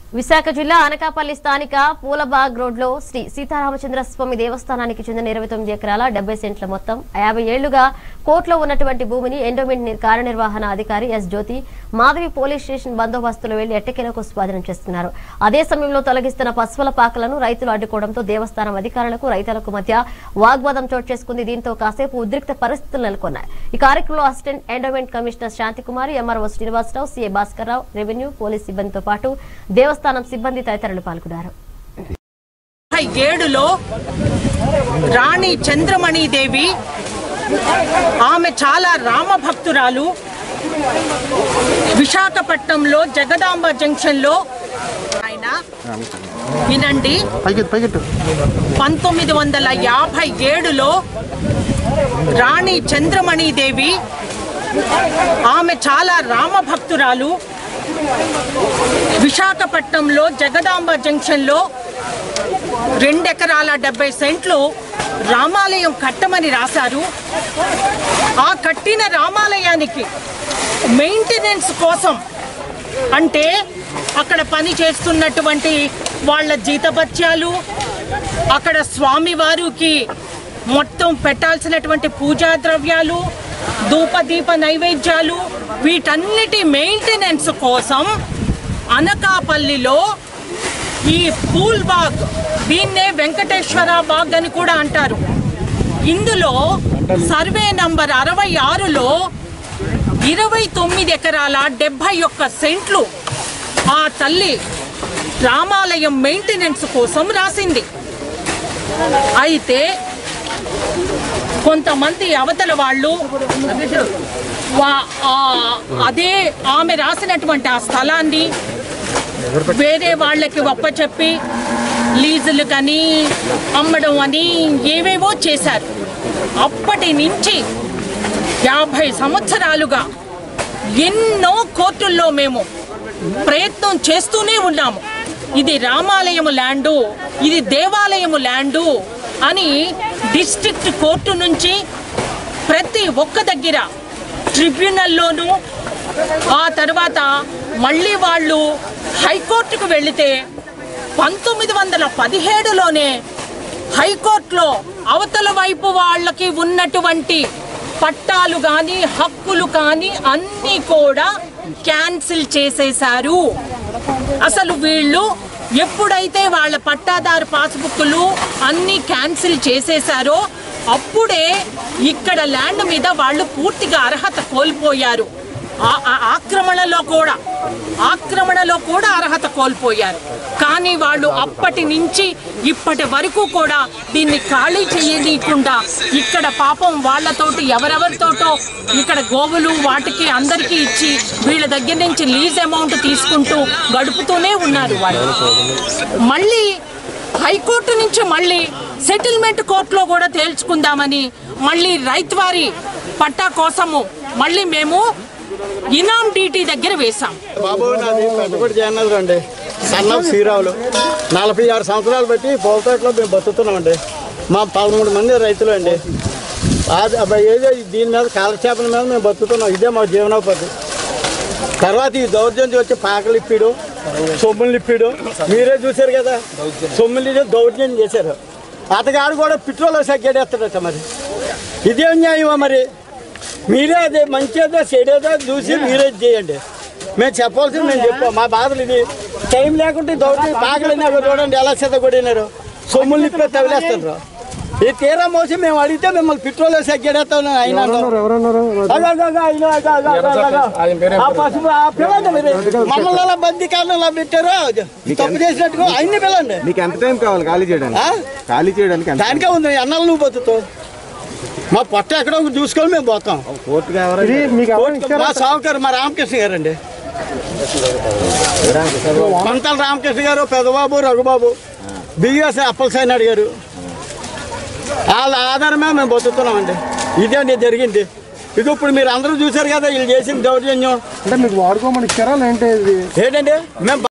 విశాఖ జిల్లా అనకాపల్లి స్థానిక పూలబాగ్ రోడ్లో శ్రీ సీతారామచంద్ర స్వామి దేవస్థానానికి చెందిన ఇరవై తొమ్మిది ఎకరాల డెబ్బై సెంట్ల మొత్తం యాభై ఏళ్లుగా కోర్టులో ఉన్నటువంటి భూమిని ఎండోమెంట్ ని- కార్యనిర్వహణ అధికారి S Jyothi Madhavi police station బందోబస్తులో వెళ్లి ఎట్టకేలకు స్వాధీనం చేస్తున్నారు అదే సమయంలో తొలగిస్తున్న పశువుల పాకలను రైతులు అడ్డుకోవడంతో దేవస్థానం అధికారులకు రైతులకు మధ్య వాగ్వాదం చోటు చేసుకుంది దీంతో కాసేపు ఉద్రిక్త పరిస్థితులు నెలకొన్నాయి ఈ కార్యక్రమంలో assistant endowment commissioner Shanthikumari MRO Srinivasarao CA Bhaskar Rao revenue police సిబ్బందితో పాటు దేవస్థానం సిబ్బంది తదితరులు పాల్గొన్నారు ముప్పై ఏడులో రాణి చంద్రమణి దేవి ఆమె చాలా రామభక్తురాలు విశాఖపట్నంలో జగదాంబ జంక్షన్లో ఆయన వినండి పైకెత్తు పైకెత్తు పంతొమ్మిది వందల యాభై ఏడులో రాణి చంద్రమణి దేవి ఆమె చాలా రామభక్తురాలు విశాఖపట్నంలో జగదాంబ జంక్షన్లో రెండెకరాల డెబ్బై సెంట్లు రామాలయం కట్టమని రాశారు ఆ కట్టిన రామాలయానికి మెయింటెనెన్స్ కోసం అంటే అక్కడ పని చేస్తున్నటువంటి వాళ్ళ జీతభత్యాలు అక్కడ స్వామివారికి మొత్తం పెట్టాల్సినటువంటి పూజా ద్రవ్యాలు ధూపదీప నైవేద్యాలు వీటన్నిటి మెయింటెనెన్స్ కోసం అనకాపల్లిలో ఈ పూల్ బాగ్ దీన్నే వెంకటేశ్వర బాగ్ అని కూడా అంటారు ఇందులో సర్వే నంబర్ అరవై ఆరులో ఇరవై తొమ్మిది ఎకరాల డెబ్బై ఒక్క సెంట్లు ఆ తల్లి రామాలయం మెయింటెనెన్స్ కోసం రాసింది అయితే కొంతమంది అవతల వాళ్ళు వా- ఆ- అదే ఆమె రాసినటువంటి ఆ స్థలాన్ని వేరే వాళ్ళకి ఒప్పచెప్పి లీజులు కానీ అమ్మడం అని ఏవేవో చేశారు అప్పటి నుంచి యాభై సంవత్సరాలుగా ఎన్నో కోర్టుల్లో మేము ప్రయత్నం చేస్తూనే ఉన్నాము ఇది రామాలయము ల్యాండు ఇది దేవాలయము ల్యాండు అని డిస్ట్రిక్ట్ కోర్టు నుంచి ప్రతి ఒక్క దగ్గర ట్రిబ్యునల్లోనూ ఆ తర్వాత మళ్ళీ వాళ్ళు హైకోర్టుకు వెళితే పంతొమ్మిది వందల పదిహేడులోనే హైకోర్టులో అవతల వైపు వాళ్ళకి ఉన్నటువంటి పట్టాలు కానీ హక్కులు కానీ అన్నీ కూడా క్యాన్సిల్ చేసేశారు అసలు వీళ్ళు ఎప్పుడైతే వాళ్ళ పట్టాదారు పాస్బుక్లు అన్నీ క్యాన్సిల్ చేసేశారో అప్పుడే ఇక్కడ ల్యాండ్ మీద వాళ్ళు పూర్తిగా అర్హత కోల్పోయారు ఆ- ఆ ఆక్రమణలో కూడా ఆక్రమణలో కూడా అర్హత కోల్పోయారు కానీ వాళ్ళు అప్పటి నుంచి ఇప్పటి వరకు కూడా దీన్ని ఖాళీ చేయనీయకుండా ఇక్కడ పాపం వాళ్ళతోటి ఎవరెవరితోటో ఇక్కడ గోవులు వాటికి అందరికీ ఇచ్చి వీళ్ళ దగ్గర నుంచి లీజ్ అమౌంట్ తీసుకుంటూ గడుపుతూనే ఉన్నారు వాళ్ళు మళ్ళీ హైకోర్టు నుంచి మళ్ళీ సెటిల్మెంట్ కోర్టులో కూడా తేల్చుకుందామని మళ్ళీ రైతువారి పట్టా కోసము మళ్ళీ మేము ఇనాం డీటీ దగ్గర వేశాం బాబు నాది పెద్దపడి చేయన్నది రండి సన్నం శ్రీరావులు నలభై ఆరు సంవత్సరాలు బట్టి పోలతోటలో మేము బతుకుతున్నామండి మా పదమూడు మంది రైతులు అండి అది అబ్బా ఏదో దీని మీద కాలక్షేపణ మీద మేము బతుకుతున్నాం ఇదే మా జీవనోపాధి తర్వాత ఈ దౌర్జన్యం వచ్చి పాకలు ఇప్పిడు సొమ్ములు ఇప్పిడు మీరే చూశారు కదా సొమ్ములు ఇచ్చి దౌర్జన్యం చేశారు అతగాడు కూడా పెట్రోల్ సగ్గేడేస్తాడట మరి ఇదేం న్యాయమా మరి మీరే అదే మంచిదో చెడేదో చూసి మీరే చేయండి మేము చెప్పాల్సింది మేము చెప్పాం మా బాధలు ఇది టైం లేకుంటే దౌర్జన్యం పాకలైనా చూడండి ఎలా చెత్త కొడినారు సొమ్ములు ఇప్పే తగిలేస్తారు ఈ తీరా మోసి మేము అడిగితే మిమ్మల్ని పెట్రోల్ సగ్గేడేస్తాం అయినా ఆ పసుపు ఆ పిల్లండి మీరు మమ్మల్ని అలా బందీ కాలంలో పెట్టారు తప్పు చేసినట్టుగా అన్ని పిల్లండి మీకు ఎంత టైం కావాలి ఖాళీ చేయడానికి ఆ? ఖాళీ చేయడానికి ఎంత దానికే ఉంది అన్నాలు నువ్వు బతుకుతావు మా పొట్ట ఎక్కడో ఒకటి చూసుకొని మేము పోతాం కోర్టుగా ఎవరైనా మా సావుకారు మా రామకృష్ణ గారు అండి మంతల రామకృష్ణ గారు పెదబాబు రఘుబాబు బిఎస్ అప్పలసాయినాడు గారు వాళ్ళ ఆధారమే మేము బతుకుతున్నామండి ఇదే అండి జరిగింది ఇది ఇప్పుడు మీరు అందరూ చూశారు కదా వీళ్ళు చేసిన దౌర్జన్యం అంటే మీకు వాడుకోమని ఇచ్చారా లేదంటే ఇది ఏంటండి మేము